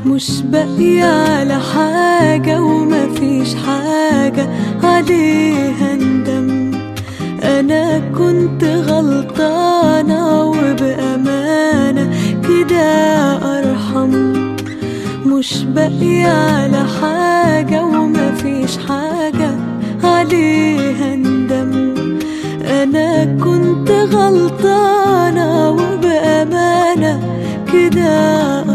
مش باقي على حاجة ومفيش حاجة عليها ندم أنا كنت غلطانة وبأمانة كده أرحم مش باقي على حاجة ومفيش حاجة عليها ندم أنا كنت غلطانة وبأمانة كده